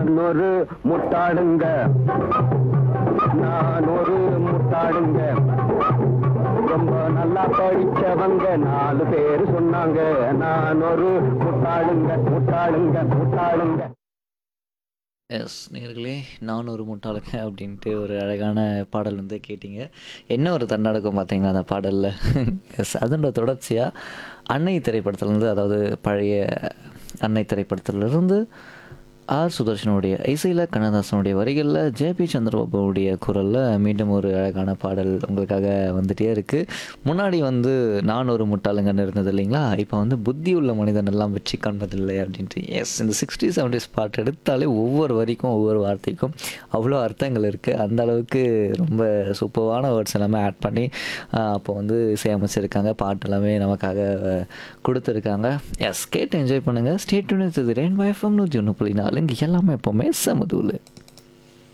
ஒரு முட்டாளுங்க நான் ஒரு முட்டாளுங்க ரொம்ப நல்லா படிச்சவங்க நாலு பேர் சொன்னாங்க நான் ஒரு முட்டாளுங்க முட்டாளுங்க முட்டாளுங்க எஸ் நேர்களே நான் ஒரு முட்டாளுங்க அப்படின்ட்டு ஒரு அழகான பாடல் வந்து கேட்டிங்க என்ன ஒரு தன்னடக்கம் பார்த்தீங்களா அந்த பாடலில் எஸ் அதோட தொடர்ச்சியாக அன்னை திரைப்படத்துலேருந்து அதாவது பழைய அன்னை திரைப்படத்திலிருந்து ஆர் சுதர்ஷனுடைய இசையில் கண்ணதாசனுடைய வரிகளில் ஜேபி சந்திரபாபுடைய குரலில் மீண்டும் ஒரு அழகான பாடல் உங்களுக்காக வந்துட்டே இருக்குது முன்னாடி வந்து நான் ஒரு முட்டாளுங்கன்னு இருந்தது இல்லைங்களா இப்போ வந்து புத்தி உள்ள மனிதன் எல்லாம் வெற்றி காண்பதில்லை அப்படின்ட்டு எஸ் இந்த சிக்ஸ்டி செவன்டிஸ் பாட்டு எடுத்தாலே ஒவ்வொரு வரிக்கும் ஒவ்வொரு வார்த்தைக்கும் அவ்வளோ அர்த்தங்கள் இருக்குது அந்த அளவுக்கு ரொம்ப சூப்பரான வேர்ட்ஸ் எல்லாமே ஆட் பண்ணி ஆஹ், அப்போ வந்து இசையமைச்சிருக்காங்க பாட்டு எல்லாமே நமக்காக அஹ், கொடுத்துருக்காங்க எஸ் கேட்டு என்ஜாய் பண்ணுங்கள் ஸ்டேட் யூனிட் இது ரெயின் வைஃபம் நூற்றி ஒன்று புள்ளி நாலு இங்கே எல்லாமே எப்போவுமே சமதூள்